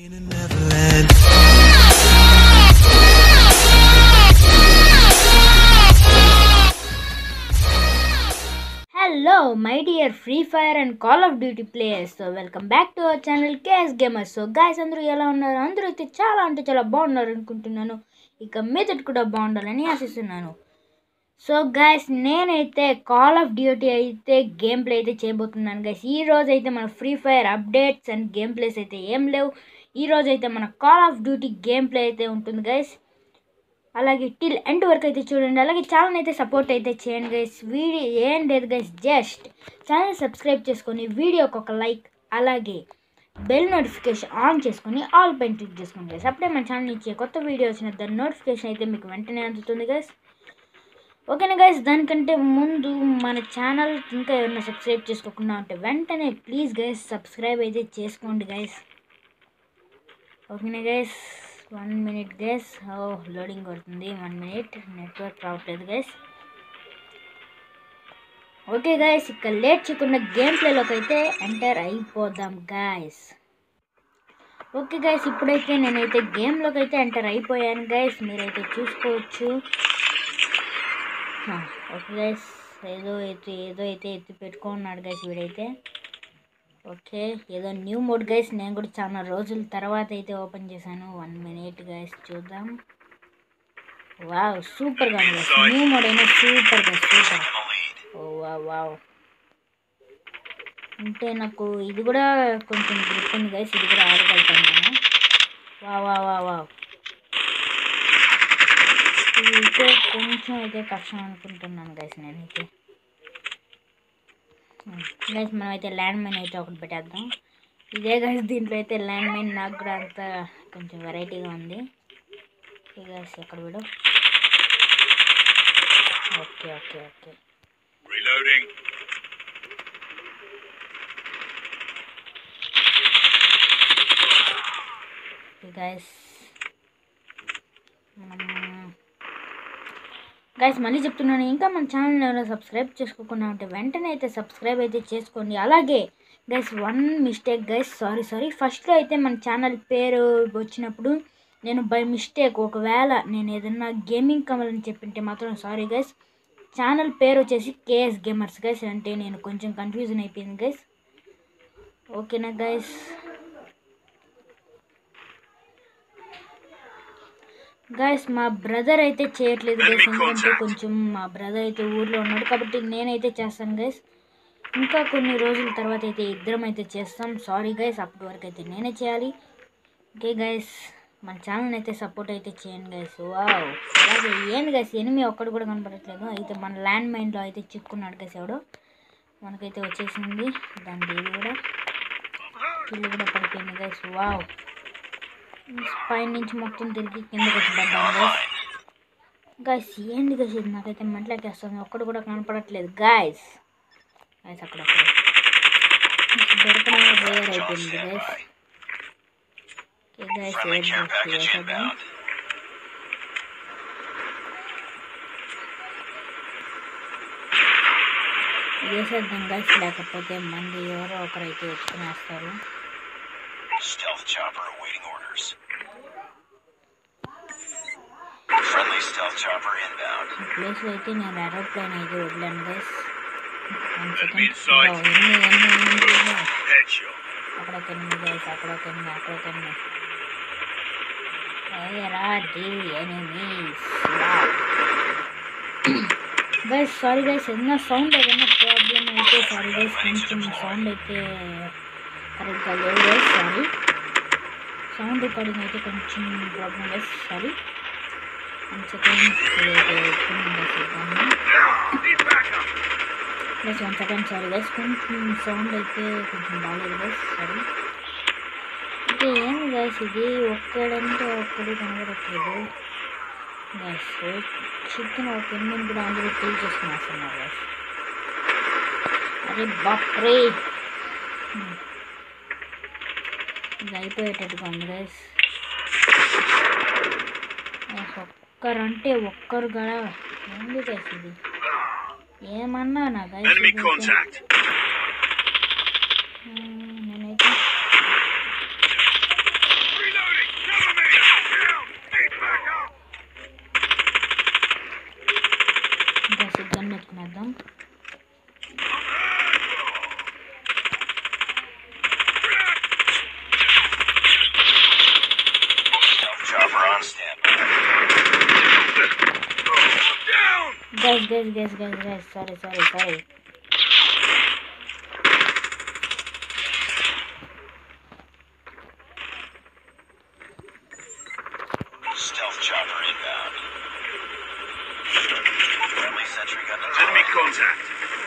in Neverland. Hello my dear free fire and call of duty players so welcome back to our channel K S gamers so guys అందరూ ఎలా ఉన్నారు అందరూ అయితే చాలా అంటే చాలా బాగున్నారు అనుకుంటున్నాను ఇక మీదటి కూడా బాగుండాలని ఆశిస్తున్నాను సో గాయస్ నేనైతే కాల్ ఆఫ్ డ్యూటీ అయితే గేమ్ ప్లే అయితే చేయబోతున్నాను గైస్ ఈ రోజు అయితే మన free fire updates and game plays అయితే ఏం లేవు ఈ రోజు అయితే మన call of duty game play అయితే ఉంటుంది గైస్ అలాగే టిల్ ఎండ్ వరకు అయితే చూడండి అలాగే ఛానల్ అయితే సపోర్ట్ అయితే చేయండి గైస్ వీడియో ఏం లేదు గైస్ జస్ట్ ఛానల్ సబ్స్క్రైబ్ చేసుకొని వీడియోకి ఒక లైక్ అలాగే బెల్ నోటిఫికేషన్ ఆన్ చేసుకొని ఆల్ పైన క్లిక్ చేసుకోండి గైస్ అప్పుడే మన ఛానల్ ఇచ్చే కొత్త వీడియో వచ్చిన దాని నోటిఫికేషన్ అయితే మీకు వెంటనే అందుతుంది గైస్ ఓకేనా గైస్ దానికంటే ముందు మన ఛానల్ ఇంకా ఏమైనా సబ్స్క్రైబ్ చేసుకోకుండా ఉంటే వెంటనే ప్లీజ్ గైస్ సబ్స్క్రైబ్ అయితే చేసుకోండి గైస్ ఓకేనా గైస్ వన్ మినిట్ గైస్ ఓ లోడింగ్ కొడుతుంది వన్ మినిట్ నెట్వర్క్ రావట్లేదు గైస్ ఓకే గైస్ ఇక్కడ లేట్ చేయకుండా గేమ్ ప్లేలోకి అయితే ఎంటర్ అయిపోదాం గైస్ ఓకే గైస్ ఇప్పుడైతే నేనైతే గేమ్లోకి అయితే ఎంటర్ అయిపోయాను గైస్ మీరైతే చూసుకోవచ్చు హా, ఓకే గైస్ ఏదో అయితే ఏదో అయితే ఎత్తి పెట్టుకున్నాడు గైస్ వీడైతే ఓకే ఏదో న్యూ మోడ్ గైస్ నేను కూడా చాలా రోజుల తర్వాత అయితే ఓపెన్ చేశాను వన్ మినిట్ గైస్ చూద్దాం వావ్ సూపర్గా ఉంది గైస్ న్యూ మోడ్ అయినా సూపర్ గైస్ సూపర్ ఓ వావ్ వావ్ అంటే నాకు ఇది కూడా కొంచెం గ్రిప్ ఉంది గైస్ ఇది కూడా ఆడగలుగుతాను నేను వా వా వా వావ్ ఇదైతే కొంచెం అయితే కష్టం అనుకుంటున్నాను గైస్ నేనైతే గైస్ మనం అయితే ల్యాండ్ మైన్ అయితే ఒకటి పెట్టేద్దాం ఇదే గైస్ దీంట్లో అయితే ల్యాండ్ మైన్ నాకు కూడా అంత కొంచెం వెరైటీగా ఉంది గైస్ ఎక్కడ విడు okay okay okay Reloading. Guys guys మళ్ళీ చెప్తున్నాను ఇంకా మన ఛానల్ ఎవరైనా సబ్స్క్రైబ్ చేసుకోకుండా ఉంటే వెంటనే అయితే సబ్స్క్రైబ్ అయితే చేసుకోండి అలాగే guys one mistake guys sorry sorry ఫస్ట్లో అయితే మన ఛానల్ పేరు వచ్చినప్పుడు నేను బై మిస్టేక్ ఒకవేళ నేను ఏదన్నా గేమింగ్ కమల్ అని చెప్పింటే మాత్రం సారీ గైస్ ఛానల్ పేరు వచ్చేసి కేఎస్ గేమర్స్ గైస్ అంటే నేను కొంచెం కన్ఫ్యూజన్ అయిపోయింది గైస్ ఓకేనా గైస్ గాయస్ మా బ్రదర్ అయితే చేయట్లేదు గైస్ ఎందుకంటే కొంచెం మా బ్రదర్ అయితే ఊర్లో ఉన్నాడు కాబట్టి నేనైతే చేస్తాను గైస్ ఇంకా కొన్ని రోజుల తర్వాత అయితే ఇద్దరం అయితే చేస్తాం సారీ గైస్ అప్పటి వరకు అయితే నేనే చేయాలి ఓకే గైస్ మన ఛానల్ అయితే సపోర్ట్ అయితే చేయండి గైస్ వావ్ అలాగే ఏంది గైస్ ఎనిమి ఒక్కడు కూడా కనపడట్లేదు అయితే మన ల్యాండ్ మైన్లో అయితే చిక్కున్నాడు గైస్ ఎవడో మనకైతే వచ్చేసింది దాని ఇది కూడా కిల్లు కూడా పడిపోయింది గైస్ వావ్ పైన నుంచి మొత్తం తిరిగి కిందకి వచ్చి పడ్డాను గైస్ గాయస్ ఏంది గైస్ ఇది నాకైతే మెంటలెక్కేస్తుంది ఒక్కడు కూడా కనపడట్లేదు గాయస్ గాయస్ అక్కడ దొరకడం రేర్ అయిపోయింది guys okay guys Friendly care package వేసేద్దాం inbound. వేసేద్దాం గైస్ లేకపోతే మంది ఎవరో ఒకరైతే ఎత్తుకునేస్తారు Stealth chopper awaiting orders. Friendly stealth chopper inbound. ఈ ప్లేస్లో అయితే నేను ఏరోప్లేన్ అయితే వదిలాను guys one Enemy in second sight. ఎన్ని ఎన్ని ఎన్ని Headshot. అక్కడ ఒక ఎనిమిది గైస్ అక్కడ ఒక ఎనిమిది అక్కడ ఒక ఎనిమిది ఏరా the enemies guys sorry guys ఏదైనా సౌండ్ ఏదైనా ప్రాబ్లం అయితే సారీ గైస్ కొంచెం సౌండ్ అయితే కరెక్ట్గా లేదు గైస్ సారీ సౌండ్ రికార్డింగ్ అయితే కొంచెం problem guys sorry one second ఇదైతే ఎత్తుకున్నాం గైస్ ఇద్దాము Need backup. Guys one second sorry guys కొంచెం సౌండ్ అయితే కొంచెం బాగాలేదు గైస్ సారీ అంటే ఏంది గైస్ ఇది ఒక్కడంటే ఒక్కడు కనబడట్లేదు గైస్ చికెన్ ఒక ఎనిమిది కూడా అందరూ కిల్ చేసుకునేస్తున్నారు గైస్ అరే బాప్రే హ్మ్. ఇది అయిపోయేటట్టుగా ఉంది గైస్ ఒక్కరంటే ఒక్కరు కూడా ఏంది గైస్ ఇది ఏమన్నా నా గైస్ Enemy contact. నేనైతే తీసుకునేద్దాం Stealth chopper on standby. Down! Guys guys guys guys guys sorry sorry sorry Stealth chopper inbound. Friendly sentry gun deployed. Enemy contact.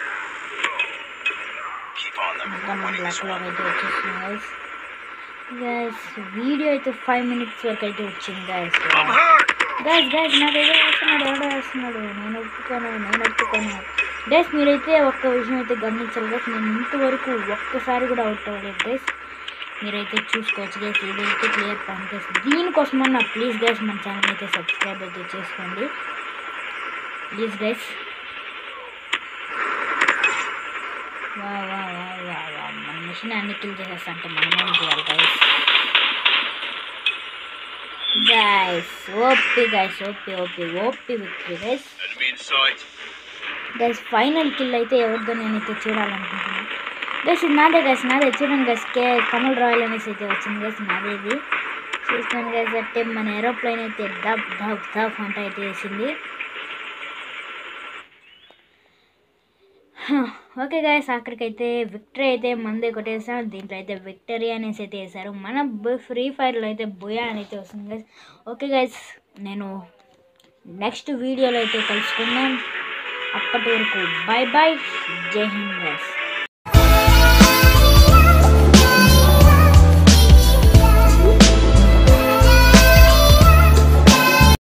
Keep on them. మొత్తం మన Winning this బ్లాక్ one. అయితే వచ్చేసింది guys guys video అయితే five minutes వరకు అయితే వచ్చింది guys I'm hurt! Guys guys నాకు ఏదో వేస్తున్నాడు ఎవడో వేస్తున్నాడు నేను ఒప్పుకోను నేను ఒప్పుకోను గైస్ మీరైతే ఒక్క విషయం అయితే గమనించాలి గైస్ నేను ఇంతవరకు ఒక్కసారి కూడా అవుట్ అవ్వలేదు గైస్ మీరైతే చూసుకోవచ్చు గైస్ ఇదైతే క్లియర్ పాయింట్ గైస్ దీనికోసమన్నా ప్లీజ్ గైస్ మన ఛానల్ అయితే సబ్స్క్రైబ్ అయితే చేసుకోండి ప్లీజ్ గైస్ వా వా వా వా వా మన మిషన్ అన్ని కిల్ చేసేస్తా అంటే మనం ఏం చేయాలి guys guys OP guys OP OP OP victory guys Enemy in sight. Guys final kill అయితే ఎవరిదో నేనైతే చూడాలనుకుంటున్నాను గైస్ ఇది నాదే గైస్ నాదే చూడండి గైస్ కే కమల్ రాయల్ అనేసి అయితే వచ్చింది గైస్ నాదే ఇది చూస్తాను గైస్ అంటే మన ఏరోప్లైన్ అయితే డబ్ డబ్ డబ్ అంట అయితే వేసింది ఓకే గాయస్ అక్కడికైతే విక్టరీ అయితే మందే కొట్టేసాం దీంట్లో అయితే విక్టరీ అనేసి అయితే వేశారు మన ఫ్రీ ఫైర్లో అయితే బుయా అని అయితే వస్తుంది గైస్ ఓకే గైస్ నేను నెక్స్ట్ వీడియోలో అయితే కలుసుకుందాం అప్పటి వరకు బాయ్ బాయ్ జై హింద్ గైస్